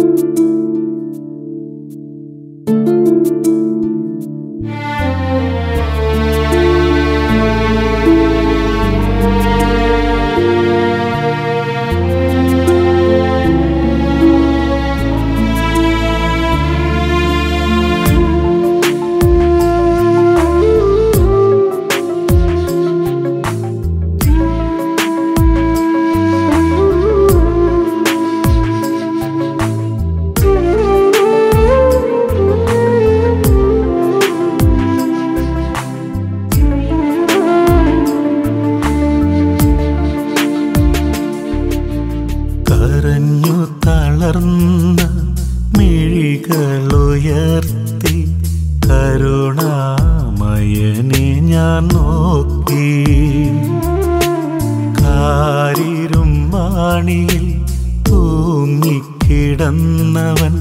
കരഞ്ഞു തളർന്ന മിഴികളുയർത്തി കരുണാമയനെ ഞാൻ നോക്കി കാരിരും മാണിയിൽ തൂങ്ങിക്കിടന്നവൻ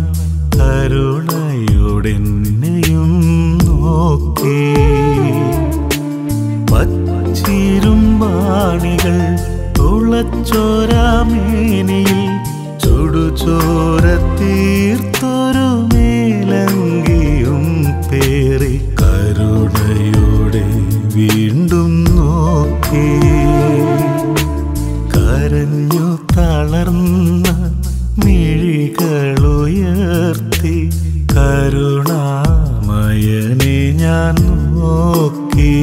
കരുണയോടെന്നെയും നോക്കി പച്ചിരുമ്പാണികൾ തുളച്ചോരാമേനിയിൽ ചുടുചോര തീർത്തൊരു മേലങ്കിയും പേറി കരുണയോടെ വീണ്ടും നോക്കി കരഞ്ഞു തളർന്ന മിഴികളുയർത്തി കരുണാമയനെ ഞാൻ നോക്കി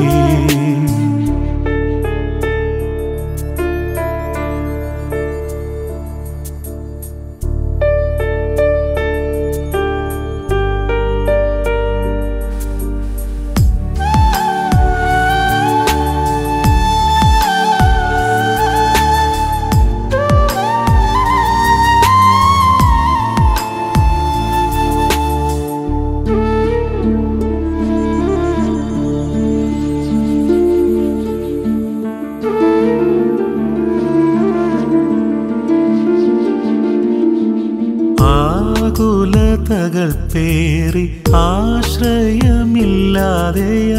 ആകുലതകൾ പേറി ആശ്രയമില്ലാതെയ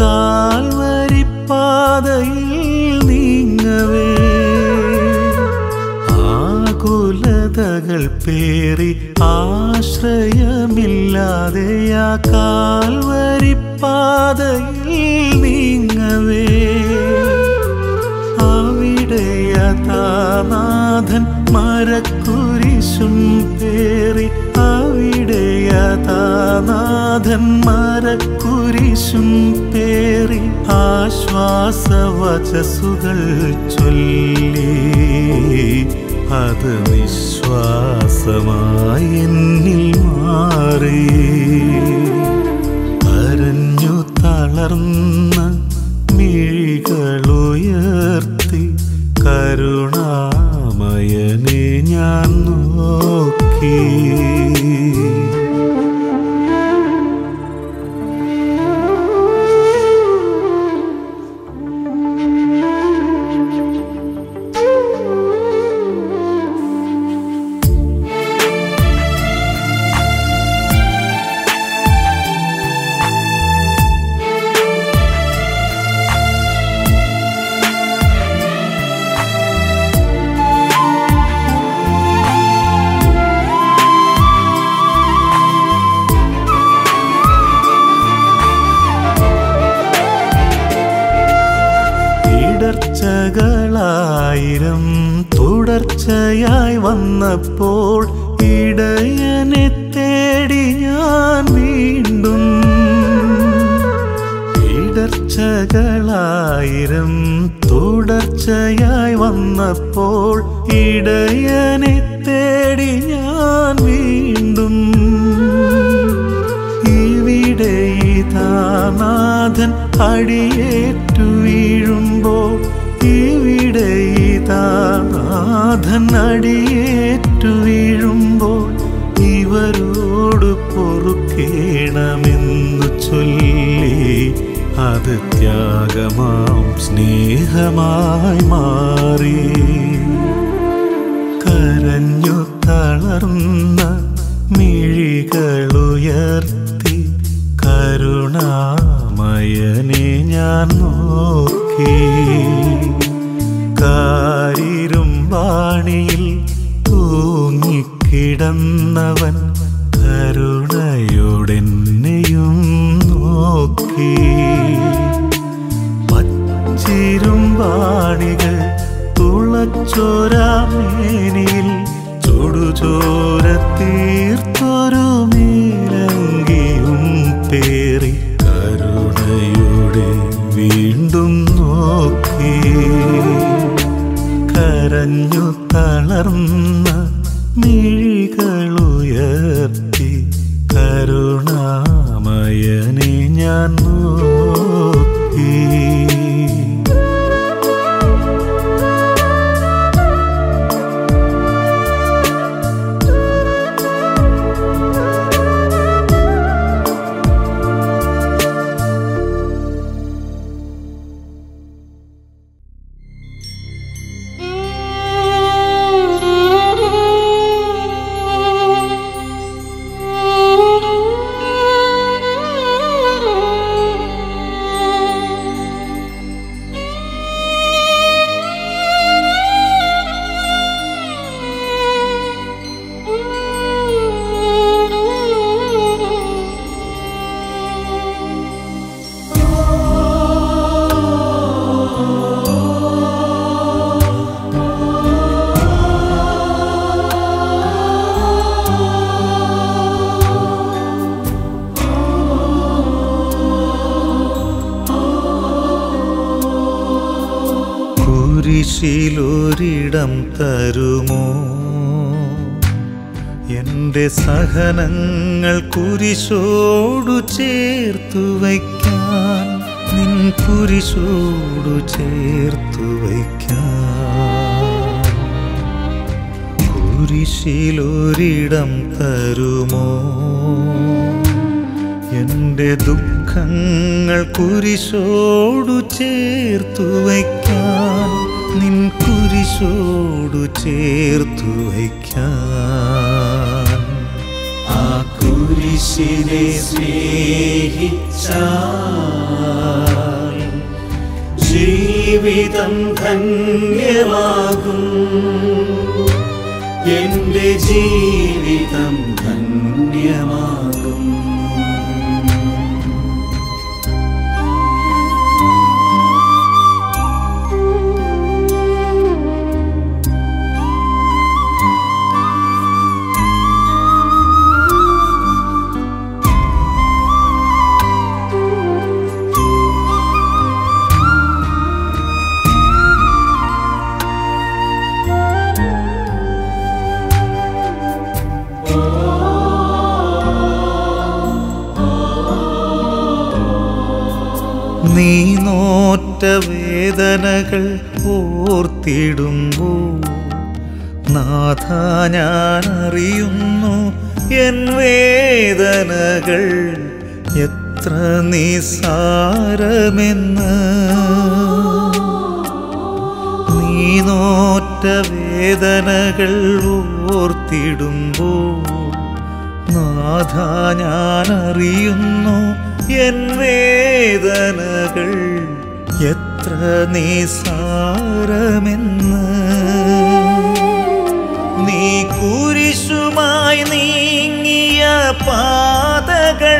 കാൽവരിപ്പാതയിൽ നീങ്ങവേ ആകുലതകൾ പേറി ആശ്രയമില്ലാതെയ കാൽവരിപ്പാതയിൽ നീങ്ങവേ അവിടെയതാനാഥൻ മരക്കുരിശും പേറി അവിടെയതാനാഥൻ മരക്കുരിശും പേറി ആശ്വാസവചസുകൾ ചൊല്ലി അത് വിശ്വാസമായി എന്നിൽ മാറി കരഞ്ഞു തളർന്ന മിഴികളുയർത്തി കരുണാമയനെ ഞാൻ നോക്കി ഇടർച്ചകളായിരം തുടർച്ചയായി വന്നപ്പോൾ ഇടയനെ തേടി ഞാൻ വീണ്ടും ഇടർച്ചകളായിരം തുടർച്ചയായി വന്നപ്പോൾ ഇടയനെ തേടി ഞാൻ വീണ്ടും ഇവിടെ ഇതാനാഥൻ അടിയേറ്റു വീഴുമ്പോൾ ഇവിടെ ഇതാനാഥൻ അടിയേറ്റു വീഴുമ്പോൾ ഇവരോട് പൊറുക്കേണമെന്നു ചൊല്ലി അത് ത്യാഗമാം സ്നേഹമായി മാറി കരഞ്ഞു തളർന്ന മിഴികളുയർത്തി കരുണാമയനെ ഞാൻ നോക്കി കാരിരും വാണിയിൽ തൂങ്ങിക്കിടന്നവൻ കിടന്നവൻ കരുണയോടെന്നെയും നോക്കി പച്ചിരുമ്പാണികൾ തുളച്ചോരാമേനിയിൽ ചുടുചോര തീർത്തൊരു മേലങ്കിയും പേറി കരുണയോടെ വീണ്ടും നോക്കി കരഞ്ഞു തളർന്ന മിഴികളുയർത്തി കരുണാമയനെ ഞാൻ നോക്കി കുരിശിലൊരിടം തരുമോ എൻ്റെ സഹനങ്ങൾ കുരിശോടു ചേർത്തു വയ്ക്കാൻ നിൻ കുരിശോടു ചേർത്തു വയ്ക്കാൻ കുരിശിലൊരിടം തരുമോ എൻ്റെ ദുഃഖങ്ങൾ കുരിശോടു ചേർത്തു വയ്ക്കാൻ നിൻ കുരിശോടു ചേർത്തു വയ്ക്കാൻ ആ കുരിശിനെ സ്നേഹിച്ചാൽ ജീവിതം ധന്യമാകും എന്റെ ജീവിതം ധന്യമാകും നീ നോറ്റ വേദനകൾ ഓർത്തിടുമ്പോൾ നാഥ ഞാൻ അറിയുന്നു എൻ വേദനകൾ എത്ര നിസാരമെന്ന് നീ നോറ്റ വേദനകൾ ഓർത്തിടുമ്പോൾ നാഥ ഞാൻ അറിയുന്നു എൻ വേദനകൾ എത്ര നിസാരമെന്ന് നീ കുരിശുമായി നീങ്ങിയ പാതകൾ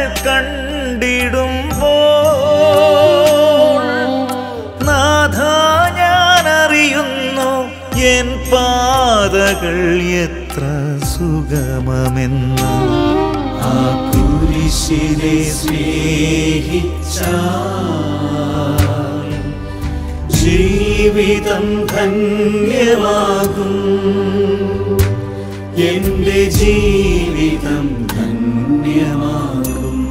കണ്ടിടുമ്പോൾ നാഥ ഞാൻ അറിയുന്നു എൻ പാതകൾ എത്ര സുഗമമെന്ന് ആ കുരിശിനെ സ്നേഹിച്ചാൽ ജീവിതം ധന്യമാകും എന്റെ ജീവിതം ധന്യമാകും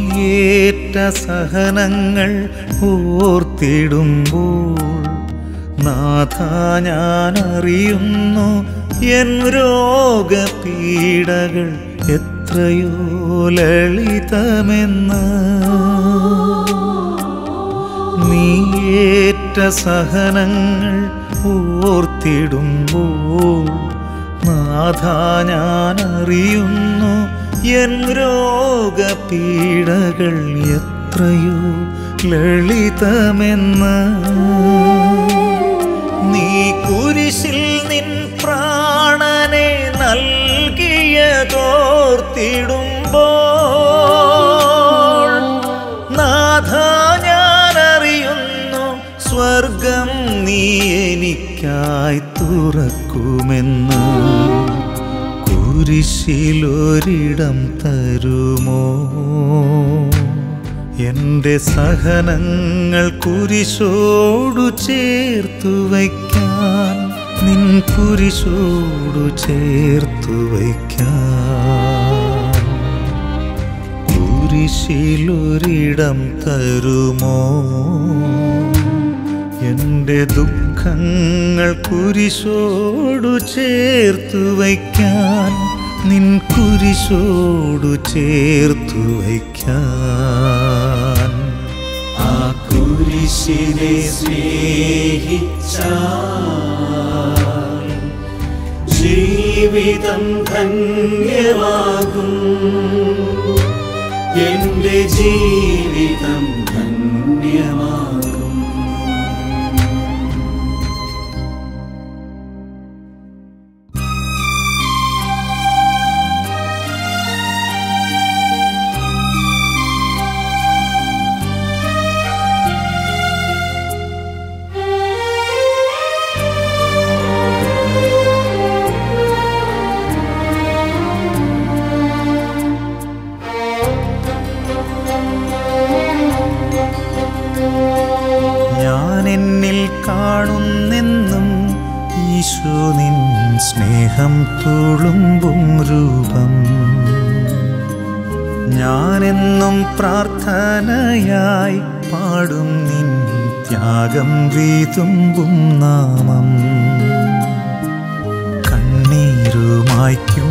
നീയേറ്റ സഹനങ്ങൾ ഓർത്തിടുമ്പോൾ നാഥ ഞാൻ അറിയുന്നു എൻ രോഗപീഡകൾ എത്രയോ ലളിതമെന്ന് നീയേറ്റ സഹനങ്ങൾ ഓർത്തിടുമ്പോൾ നാഥ ഞാൻ അറിയുന്നു എൻ രോഗപീഡകൾ എത്രയോ ലളിതമെന്ന് നീ കുരിശിൽ നിൻ പ്രാണനെ നൽകിയതോർത്തിടുമ്പോൾ നാഥ ഞാൻ അറിയുന്നു സ്വർഗം നീ എനിക്കായി തുറക്കുമെന്ന് കുരിശിലൊരിടം തരുമോ എൻ്റെ സഹനങ്ങൾ കുരിശോടു ചേർത്തു വയ്ക്കാൻ നിൻ കുരിശോടു ചേർത്തു വയ്ക്കാൻ കുരിശിലൊരിടം തരുമോ എൻ്റെ ദുഃഖങ്ങൾ കുരിശോടു ചേർത്തു വയ്ക്കാൻ നിൻ കുരിശോടു ചേർത്തു വയ്ക്കാൻ ആ കുരിശിനെ സ്നേഹിച്ചാൽ ജീവിതം ധന്യമാകും എന്റെ ജീവിതം ധന്യമാകും ഞാൻ എന്നിൽ കാണുന്നെന്നും ഈശോ നിൻ സ്നേഹം തുളുമ്പും രൂപം ഞാനെന്നും പ്രാർത്ഥനയായി പാടും നിൻ ത്യാഗം വീതുമ്പും നാമം കണ്ണീരുമായ്ക്കും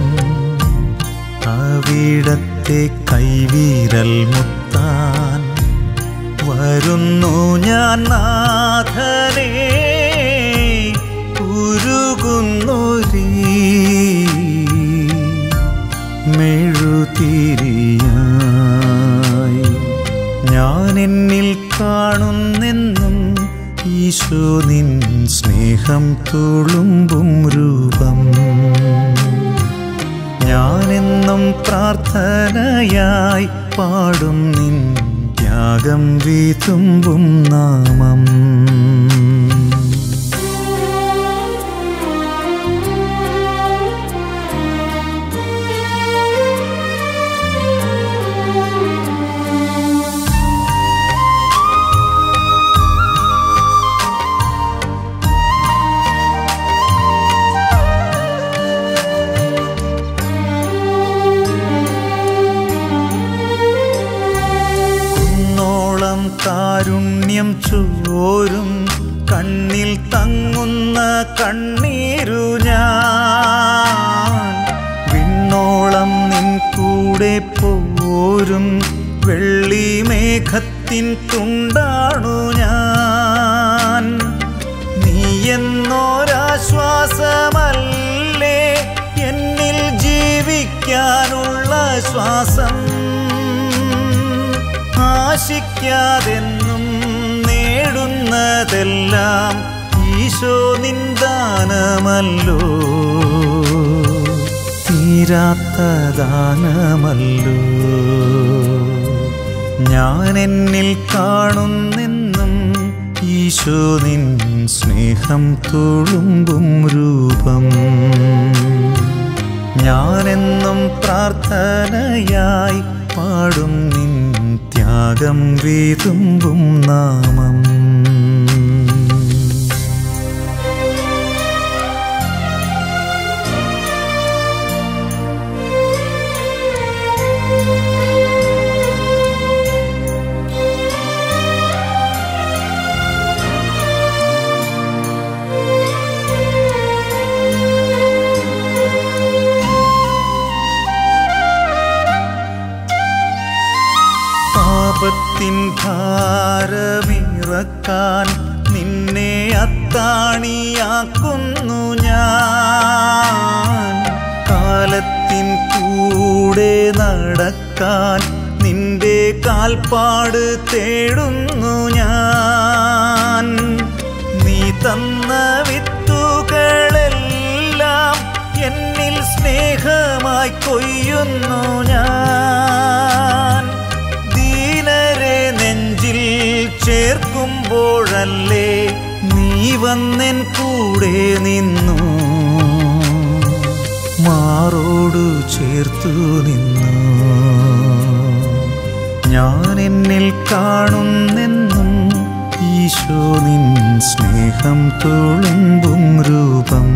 അവിടത്തെ കൈവീരൽ മുത്താൻ വരുന്നു ഞാൻ നാഥനെ ഉരുകുന്നൊരീ മെഴുതിരിയായി ഞാൻ എന്നിൽ കാണുന്നെന്നും ഈശോ നിൻ സ്നേഹം തുളുമ്പും രൂപം ഞാനെന്നും പ്രാർത്ഥനയായി പാടും നിൻ ത്യാഗം വീതുമ്പും നാമം കുന്നോളം കാരുണ്യം ചോരും കണ്ണിൽ തങ്ങുന്ന കണ്ണീരു ഞാൻ വിണ്ണോളം നിൻ കൂടെ പോരും വെള്ളി മേഘത്തിൻ തുണ്ടാണു ഞാൻ നീ എന്നൊരാശ്വാസമല്ലേ എന്നിൽ ജീവിക്കാനുള്ള ശ്വാസം ആശിക്കാതെന്നും നേടുന്നതെല്ലാം ഈശോ നിന്ദാനമല്ലോ തീരാത്ത ദാനമല്ലോ ഞാൻ എന്നിൽ കാണുന്നെന്നും ഈശോ നിൻ സ്നേഹം തുളുമ്പും രൂപം ഞാനെന്നും പ്രാർത്ഥനയായി പാടും നിൻ ത്യാഗം വീതുമ്പും നാമം ഭാരമിറക്കാൻ നിന്നെ അത്താണിയാക്കുന്നു ഞാൻ കാലത്തിൻ കൂടെ നടക്കാൻ നിന്റെ കാൽപ്പാട് തേടുന്നു ഞാൻ നീ തന്ന വിത്തുകളെല്ലാം എന്നിൽ സ്നേഹമായി കൊയ്യുന്നു ഞാൻ ദീനരെ നെഞ്ചിൽ ചേർക്കുമ്പോഴല്ലേ നീ വന്നെൻ കൂടെ നിന്നു മാറോടു ചേർത്തു നിന്നു ഞാൻ എന്നിൽ കാണുന്നെന്നും ഈശോ നിൻ സ്നേഹം തുളുമ്പും രൂപം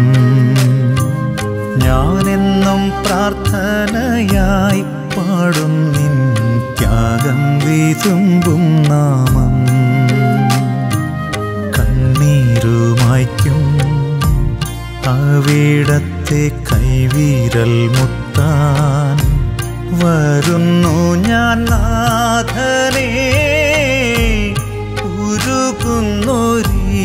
ഞാനെന്നും പ്രാർത്ഥനയായി പാടും നിൻ ത്യാഗം വിതുമ്പും നാമം കണ്ണീരുമായ്ക്കും അവിടത്തെ കൈവീരൽ മുത്താൻ വരുന്നു ഞാൻ നാഥനേ ഉരുകുന്നൊരീ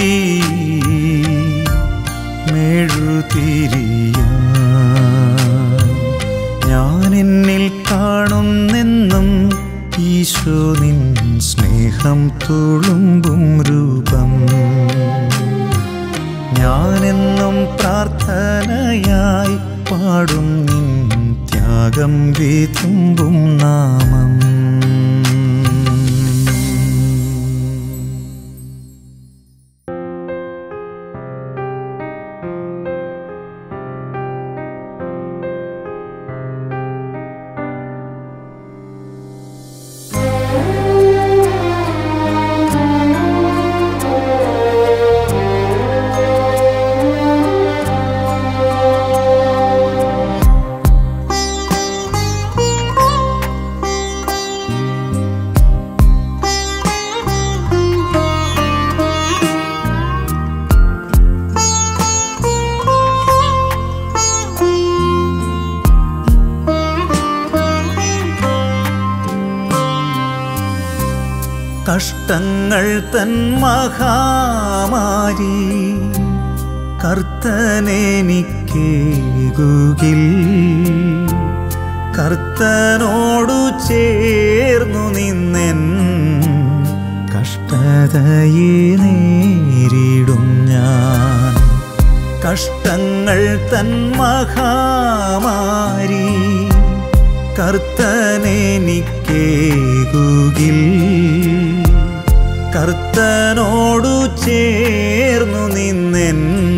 മെഴുതിരിയാൻ ഞാൻ എന്നിൽ കാണുന്നെന്നും ഈശോ നിൻ സ്നേഹം തുളുമ്പും രൂപം ഞാനെന്നും പ്രാർത്ഥനയായി പാടും നിൻ ത്യാഗം വിതുമ്പും നാമം കഷ്ടങ്ങൾ തൻ മഹാമാരി കർത്തനെനിക്കേകുകിൽ കർത്തനോടു ചേർന്നു നിന്നെൻ കഷ്ടതയെ നേരിടും ഞാൻ കഷ്ടങ്ങൾ തൻ മഹാമാരി കർത്തനെനിക്കേകുകിൽ കർത്തനോടു ചേർന്നു നിന്നെൻ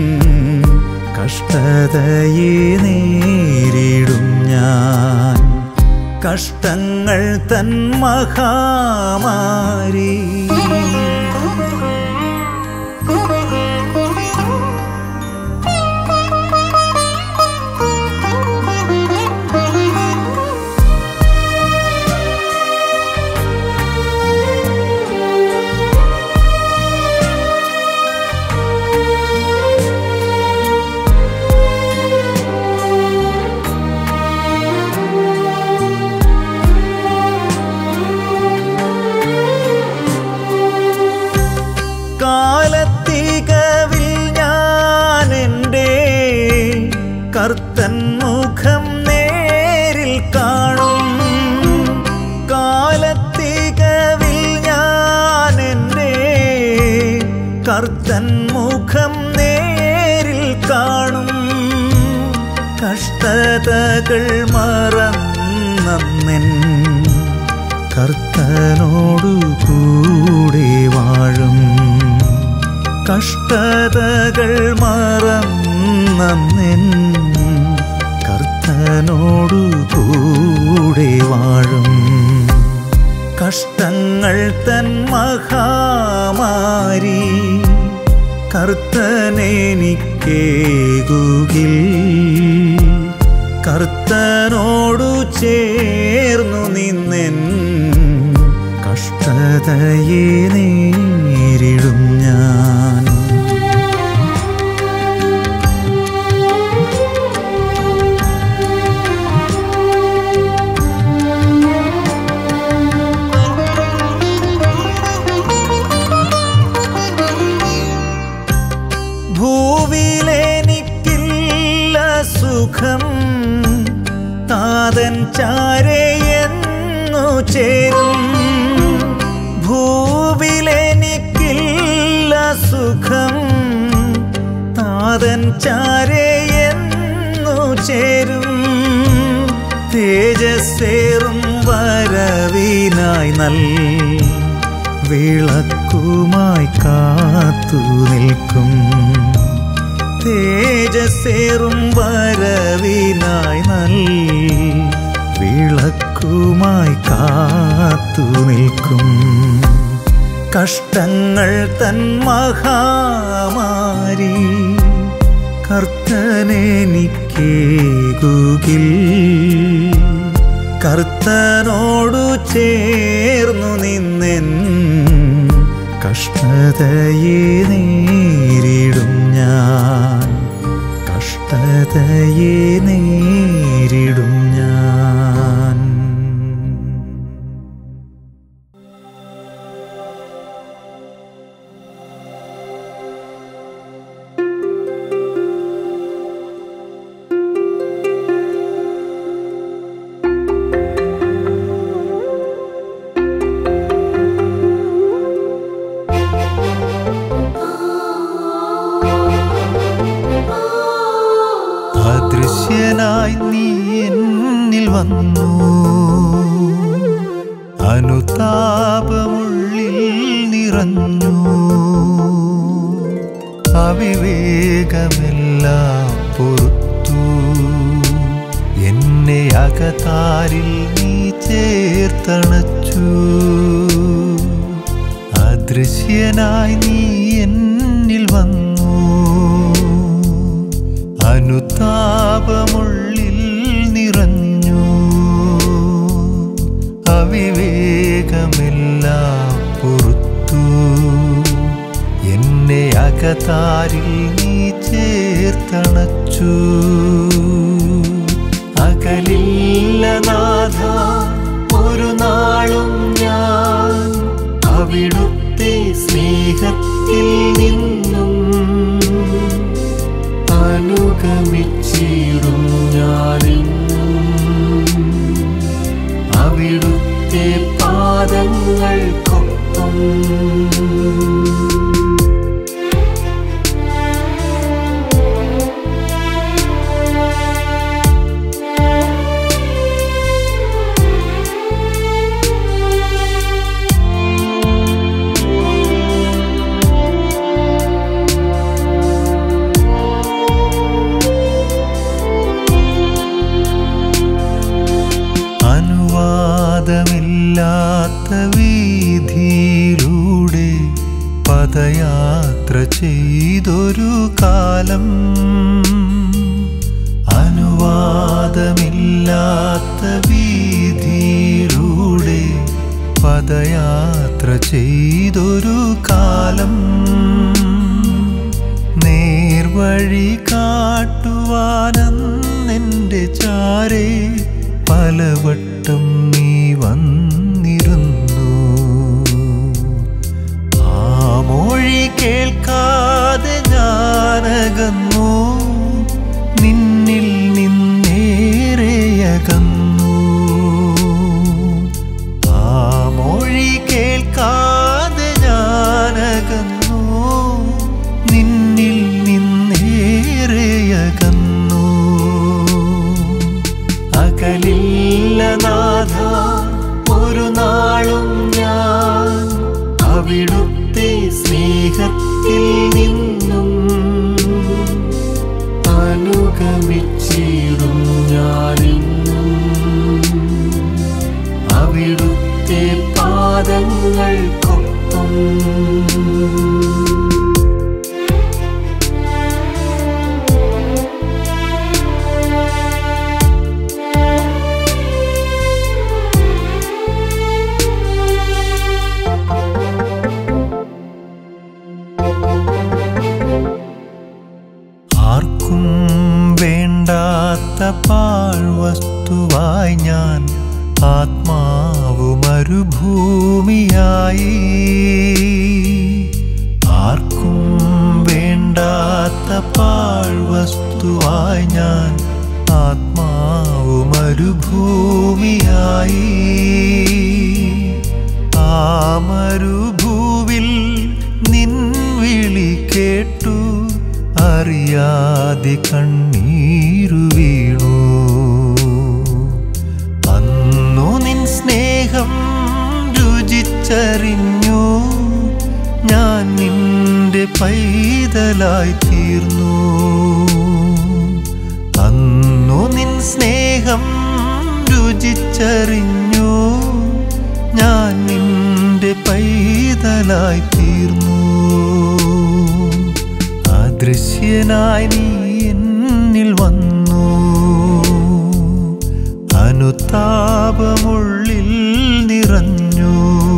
കഷ്ടതയെ നേരിടും ഞാൻ കഷ്ടങ്ങൾ തൻ മഹാമാരി കാലത്തികവിൽ ഞാൻ എൻ്റെ കർത്തൻ മുഖം നേരിൽ കാണും കാലത്തികവിൽ ഞാൻ എൻ്റെ കർത്തൻ മുഖം നേരിൽ കാണും കഷ്ടതകൾ മറന്നെൻ കർത്തനോടു കൂടെ വാഴും കഷ്ടതകൾ മറന്നെൻ കർത്തനോടു കൂടെ വാഴും കഷ്ടങ്ങൾ തൻ മഹാമാരി കർത്തനെനിക്കേകുകിൽ കർത്തനോടു ചേർന്നു നിന്നെൻ കഷ്ടതയെ നേരിടും ഞാൻ Thank you. സുഖം താതൻ ചാരയെന്നു ചേരും ഭൂവിലെനിക്കില്ല സുഖം താതൻ ചാരയെന്നു ചേരും തേജസ്സേറും വരവിനായി നൽ വിളക്കുമായി കാത്തു നിൽക്കും തേജസ്സേറും വരവിനായി നൽ വിളക്കുമായി കാത്തു നിൽക്കും കഷ്ടങ്ങൾ തൻ മഹാമാരി കർത്തനെനിക്കേകുകിൽ കർത്തനോടു ചേർന്നു നിന്നെൻ കഷ്ടതയെ നേരിടും ഞാൻ കഷ്ടതയെ നേരിടും ഞാൻ അദൃശ്യനായി നീ എന്നിൽ വന്നു അനുതാപമുള്ളിൽ നിറഞ്ഞു അവിവേകമെല്ലാം പൊറുത്തു എന്നെ അകതാരിൽ നീ ചേർത്തണച്ചു അദൃശ്യനായി നീ എന്നിൽ വന്നു അനുതാപമുള്ളിൽ നിറഞ്ഞു അവിവേകമെല്ലാം പൊറുത്തു എന്നെ അകതാരിൽ നീ ചേർത്തണച്ചു അകലില്ല നാഥ ഒരു നാളും ഞാൻ അവിടുത്തെ സ്നേഹത്തിൽ നിന്നും അനുഗമിച്ചിടും ഞാനെന്നും അവിടുത്തെ പാദങ്ങൾക്കൊപ്പം അനുവാദമില്ലാത്ത വീതിയിലൂടെ പദയാത്ര ചെയ്തൊരു കാലം അനുവാദമില്ലാത്ത വീതിയിലൂടെ പദയാത്ര ചെയ്തൊരു കാലം നേർവഴി കാട്ടുവാനെന്റെ ചാരേ പലവട്ടം നീ വന്നിരുന്നു ആ മൊഴി കേൾക്കാതെ ഞാനകന്നു നിന്നിൽ നിന്നേറെയകന്നു ആ മൊഴി കേൾക്കാതെ ഞാനകന്നു നിന്നിൽ നിന്നേറെയകന്നു അകലില്ല നാഥ ഒരു നാളും ഞാൻ അവിടുത്തെ സ്നേഹത്തിൽ നിന്നും അനുഗമിച്ചിടും ഞാനെന്നും അവിടുത്തെ പാദങ്ങൾക്കൊപ്പം ആർക്കും വേണ്ടാത്ത പാഴ്വസ്തുവായി ഞാൻ ആത്മാവ് മരുഭൂമിയായി ആർക്കും വേണ്ടാത്ത പാഴ്വസ്തുവായി ഞാൻ ആത്മാവു മരുഭൂമിയായി ആ മരുഭൂവിൽ നിൻ വിളി കേട്ടു അറിയാതെ കണ്ണീരു വീണു അന്നു നിൻ സ്നേഹം രുചിച്ചറിഞ്ഞു ഞാൻ നിന്റെ പൈതലായി തീർന്നു അന്നു നിൻ സ്നേഹം രുചിച്ചറിഞ്ഞു ഞാൻ നിന്റെ പൈതലായി തീർന്നു അദൃശ്യനായി നീ എന്നിൽ വന്നു അനുതാപമുള്ളിൽ നിറഞ്ഞു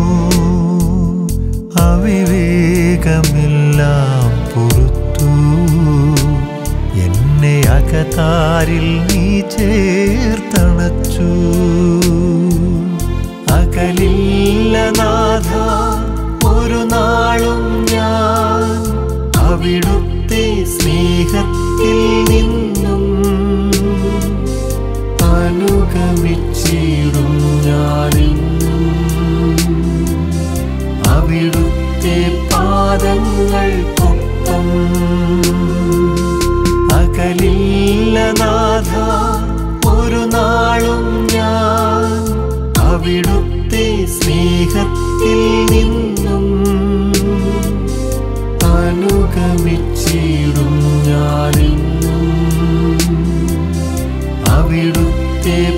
അവിവേകമെല്ലാം പുറത്തു എന്നെ അകതാരിൽ നീ ചേർത്തണച്ചു അകലില്ല നാഥ ഒരു നാളും ഞാൻ അവിടുത്തെ സ്നേഹത്തിൽ നിന്നും അനുഗമിച്ചിടും ഞാനെന്നും അവിടുത്തെ പാദങ്ങൾക്കൊപ്പം അകലില്ല നാഥ ഒരു നാളും ഞാൻ അവിടുത്തെ സ്നേഹത്തിൽ നിന്നും അനുഗമിച്ചിടും ഞാനെന്നും അവിടുത്തെ